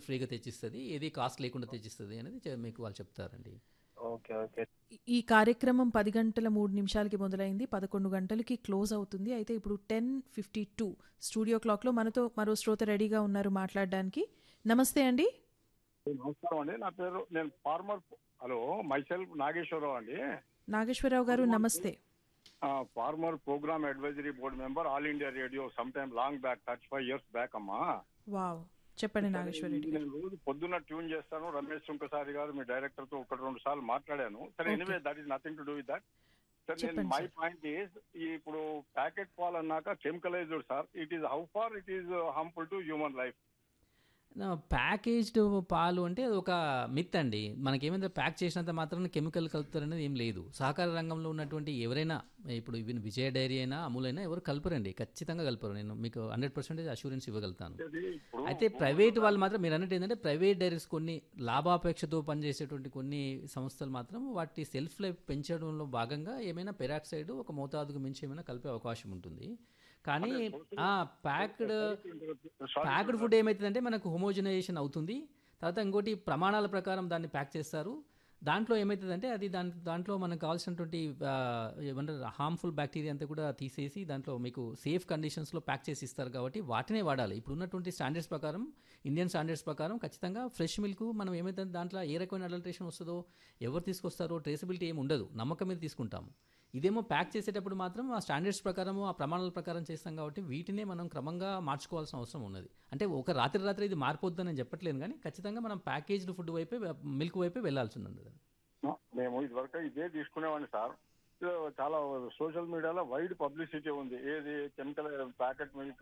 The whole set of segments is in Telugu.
ఫ్రీగా తెచ్చిస్తుంది ఏది కాస్ట్ లేకుండా తెచ్చిస్తుంది అనేది చె- మీకు వాళ్ళు చెప్తారండి ఓకే ఓకే ఈ కార్యక్రమం పది గంటల మూడు నిమిషాలకి మొదలైంది పదకొండు గంటలకి క్లోజ్ అవుతుంది అయితే ఇప్పుడు టెన్ ఫిఫ్టీ టూ స్టూడియో క్లాక్లో మనతో మరో శ్రోత రెడీగా ఉన్నారు మాట్లాడడానికి నమస్తే అండి నమస్కారం అండి నా పేరు నేను ఫార్మర్ హలో మైసెల్ఫ్ నాగేశ్వరరావు అండి నాగేశ్వరరావు గారు నమస్తే farmer programme advisory board member all India radio some time long back thirty five years back అమ్మా వావ్ చెప్పండి నాగేశ్వర రెడ్డి గారు నేను రోజు పొద్దున్న ట్యూన్ చేస్తాను రమేష్ సుంకసారి గారు మీ డైరెక్టర్ తో ఒకటి రెండు సార్లు మాట్లాడాను సరే Okay. Anyway that is nothing to do with that sir నేను చెప్పండి, మై sir. పాయింట్ ఈస్ ఇప్పుడు ప్యాకెట్ పాల్ అన్నాక chemicalised sir it is how far it is harmful to human life packaged పాలు అంటే అది ఒక మిత్ అండి మనకేమైందో ప్యాక్ చేసినంత మాత్రాన కెమికల్ కలుపుతారనేది ఏం లేదు సహకార రంగంలో ఉన్నటువంటి ఎవరైనా ఇప్పుడు ఈవెన్ విజయ డైరీ అయినా అమూల్ అయినా ఎవరు కలపరండి ఖచ్చితంగా కలపరు నేను మీకు హండ్రెడ్ పర్సెంటేజ్ అష్యూరెన్స్ ఇవ్వగలుగుతాను ఇప్పుడు అయితే ప్రైవేట్ వాళ్ళు మాత్రం మీరు అన్నట్టు ఏంటంటే ప్రైవేట్ డైరీస్ కొన్ని లాభాపేక్షతో పనిచేసేటువంటి కొన్ని సంస్థలు మాత్రం వాటి సెల్ఫ్ లైఫ్ పెంచడంలో భాగంగా ఏమైనా పెరాక్సైడ్ ఒక మోతాదుకు మించి ఏమైనా కలిపే అవకాశం ఉంటుంది కానీ ప్యాక్డ్ ప్యాక్డ్ ఫుడ్ ఏమవుతుందంటే మనకు హోమోజనైజేషన్ అవుతుంది తర్వాత ఇంకోటి ప్రమాణాల ప్రకారం దాన్ని ప్యాక్ చేస్తారు దాంట్లో ఏమవుతుందంటే అది దాని దాంట్లో మనకు కావాల్సినటువంటి ఆ, ఏమంటారు హార్మ్ఫుల్ బ్యాక్టీరియా అంతా కూడా తీసేసి దాంట్లో మీకు సేఫ్ కండిషన్స్లో ప్యాక్ చేసి ఇస్తారు కాబట్టి వాటినే వాడాలి ఇప్పుడు ఉన్నటువంటి స్టాండర్డ్స్ ప్రకారం ఇండియన్ స్టాండర్డ్స్ ప్రకారం ఖచ్చితంగా ఫ్రెష్ మిల్క్ మనం ఏమైతే దాంట్లో ఏ రకమైన అడల్ట్రేషన్ వస్తుందో ఎవరు తీసుకొస్తారో ట్రేసబిలిటీ ఏమి ఉండదు నమ్మకం మీద తీసుకుంటాము ఇదేమో ప్యాక్ చేసేటప్పుడు మాత్రం ఆ స్టాండర్డ్స్ ప్రకారం ఆ ప్రమాణాల ప్రకారం చేస్తాం కాబట్టి వీటినే మనం క్రమంగా మార్చుకోవాల్సిన అవసరం ఉన్నది అంటే ఒక రాత్రి రాత్రి ఇది మారిపోద్దని నేను చెప్పట్లేదు కానీ ఖచ్చితంగా మనం ప్యాకేజ్డ్ ఫుడ్ వైపే మిల్క్ వైపే వెళ్ళాల్సి ఉంది మేము ఇదివరకు ఇదే తీసుకునేవాడిని సార్ ఇది చాలా సోషల్ మీడియాలో వైడ్ పబ్లిసిటీ ఉంది ఏది కెమికల్ ప్యాకెట్ మిల్క్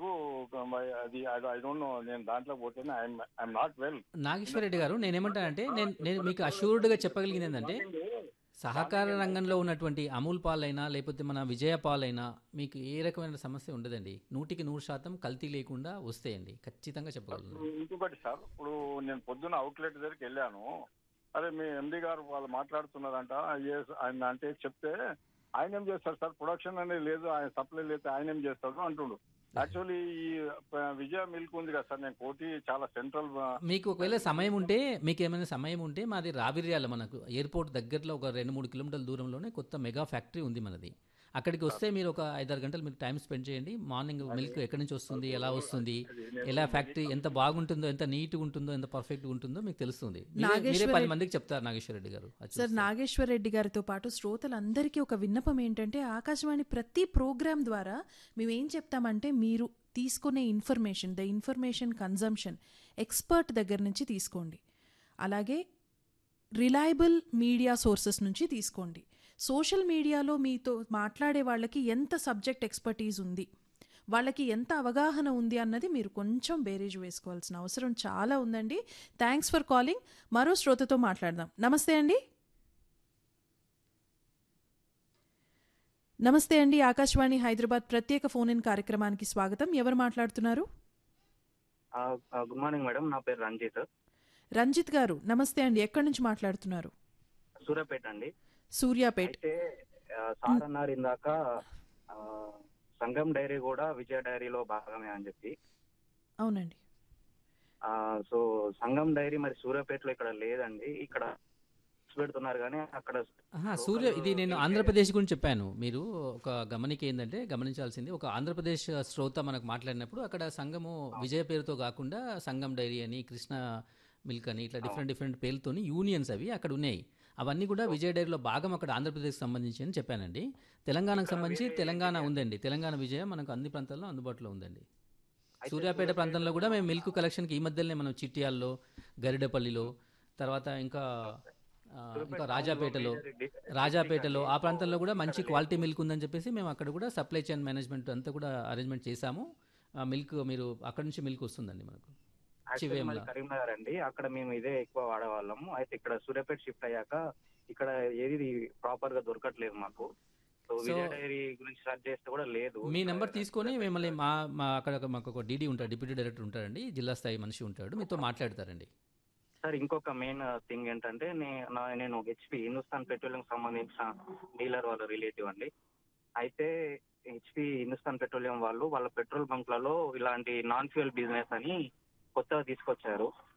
అది ఐ డోంట్ నో నేను దాంట్లో పోతేనే I'm not well Nageswara Reddy గారు నేనేమంటానంటే నేను నేను మీకు అష్యూర్డ్గా చెప్పగలిగింది ఏంటంటే సహకార రంగంలో ఉన్నటువంటి అమూల్ పాలైనా లేకపోతే మన విజయ పాలైనా మీకు ఏ రకమైన సమస్య ఉండదండి నూటికి నూరు శాతం కల్తీ లేకుండా వస్తాయండి ఖచ్చితంగా చెప్పగలను ఇంకొకటి సార్ ఇప్పుడు నేను పొద్దున అవుట్లెట్ దగ్గరికి వెళ్ళాను అరే మీ ఎండి గారు వాళ్ళు మాట్లాడుతున్నారంట yes ఆయన అంటే చెప్తే ఆయన ఏం చేస్తారు సార్ ప్రొడక్షన్ అనేది లేదు ఆయన సప్లై లేదు ఆయన ఏం చేస్తాడు అంటుండు యాక్చువల్లీ ఈ ప- విజయ మిల్క్ ఉంది కదా సార్ నేను కోటి చాలా సెంట్రల్ మీకు ఒకవేళ సమయం ఉంటే మీకు ఏమైనా సమయం ఉంటే మాది రావిర్యాల మనకు ఎయిర్పోర్ట్ దగ్గరలో ఒక రెండు మూడు కిలోమీటర్ల దూరంలోనే కొత్త మెగా ఫ్యాక్టరీ ఉంది మనది అక్కడికి వస్తే మీరు ఒక ఐదారు గంటలు మీరు టైం స్పెండ్ చేయండి మార్నింగ్ మిల్క్ ఎక్కడి నుంచి వస్తుంది ఎలా వస్తుంది ఎలా ఫ్యాక్టరీ ఎంత బాగుంటుందో ఎంత నీట్గా ఉంటుందో ఎంత పర్ఫెక్ట్గా ఉంటుందో మీకు తెలుస్తుంది మీరే- మీరే నాగేశ్వర పది మందికి చెప్తారు నాగేశ్వర రెడ్డి గారు అది సార్ చూస్తే. నాగేశ్వర్ రెడ్డి గారితో పాటు శ్రోతలందరికీ ఒక విన్నపం ఏంటంటే ఆకాశవాణి ప్రతి ప్రోగ్రాం ద్వారా మేము ఏం చెప్తామంటే మీరు తీసుకునే information the information consumption expert దగ్గర నుంచి తీసుకోండి అలాగే రిలయబుల్ మీడియా సోర్సెస్ నుంచి తీసుకోండి సోషల్ మీడియాలో మీతో మాట్లాడే వాళ్ళకి ఎంత సబ్జెక్ట్ ఎక్స్పర్టీస్ ఉంది వాళ్ళకి ఎంత అవగాహన ఉంది అన్నది మీరు కొంచెం బేరేజ్ వేసుకోవాల్సిన అవసరం చాలా ఉందండి థ్యాంక్స్ ఫర్ కాలింగ్ మరో శ్రోతతో మాట్లాడదాం నమస్తే అండి నమస్తే అండి ఆకాశవాణి హైదరాబాద్ ప్రత్యేక ఫోన్ ఇన్ కార్యక్రమానికి స్వాగతం ఎవరు మాట్లాడుతున్నారు గుడ్ మార్నింగ్ మేడం నా పేరు రంజిత్ రంజిత్ గారు నమస్తే అండి ఎక్కడి నుంచి మాట్లాడుతున్నారు సూర్యాపేట అండి సూర్యాపేట్ అయితే ఆ, సార్ అన్నారు ఇందాక ఆ, సంగం డైరీ కూడా విజయ డైరీలో భాగమే అని చెప్పి అవునండి ఆ, సో సంగం డైరీ మరి సూర్యాపేటలో ఇక్కడ లేదండి ఇక్కడ పెడుతున్నారు కానీ అక్కడ ఆహా, సూర్య ఇది నేను ఆంధ్రప్రదేశ్ గురించి చెప్పాను మీరు ఒక గమనిక ఏంటంటే గమనించాల్సింది ఒక ఆంధ్రప్రదేశ్ శ్రోత మనకు మాట్లాడినప్పుడు అక్కడ సంఘము విజయ పేరుతో కాకుండా సంఘం డైరీ అని కృష్ణ మిల్క్ అని ఇట్లా డిఫరెంట్ డిఫరెంట్ పేర్లతోని యూనియన్స్ అవి అక్కడ ఉన్నాయి అవన్నీ కూడా విజయ డైరీలో భాగం అక్కడ ఆంధ్రప్రదేశ్కి సంబంధించి అని చెప్పానండి తెలంగాణకు సంబంధించి తెలంగాణ ఉందండి తెలంగాణ విజయ మనకు అన్ని ప్రాంతాల్లో అందుబాటులో ఉందండి సూర్యాపేట ప్రాంతంలో కూడా మేము మిల్క్ కలెక్షన్కి ఈ మధ్యలోనే మనం చిట్యాల్లో గరిడపల్లిలో తర్వాత ఇంకా ఆ, ఇంకా రాజాపేటలో రాజాపేటలో ఆ ప్రాంతంలో కూడా మంచి క్వాలిటీ మిల్క్ ఉందని చెప్పేసి మేము అక్కడ కూడా సప్లై చైన్ మేనేజ్మెంట్ అంతా కూడా అరేంజ్మెంట్ చేశాము ఆ మిల్క్ మీరు అక్కడ నుంచి మిల్క్ వస్తుందండి మనకు యాక్చువల్లీ చివేంల. మాది కరీంనగర్ అండి అక్కడ మేము ఇదే ఎక్కువ వాడేవాళ్ళము అయితే ఇక్కడ సూర్యాపేట షిఫ్ట్ అయ్యాక ఇక్కడ ఏది ప్రాపర్ గా దొరకట్లేదు మాకు సో విజయ డైరీ గురించి సర్చ్ చేస్తే కూడా లేదు మీ నెంబర్ తీసుకొని మిమ్మల్ని మా మా అక్కడ మాకు ఒక డీడీ ఉంటాడు డిప్యూటీ డైరెక్టర్ ఉంటాడండి జిల్లా స్థాయి మనిషి ఉంటాడు మీతో మాట్లాడతారండి సార్ ఇంకొక మెయిన్ థింగ్ ఏంటంటే నే- నా- నేను హెచ్పి హిందుస్థాన్ పెట్రోలియం సంబంధించిన డీలర్ వాళ్ళ రిలేటివ్ అండి అయితే హెచ్పి హిందుస్థాన్ పెట్రోలియం వాళ్ళు వాళ్ళ పెట్రోల్ బంక్లలో ఇలాంటి నాన్ ఫ్యూయల్ బిజినెస్ అని కొత్తగా తీసుకొచ్చారు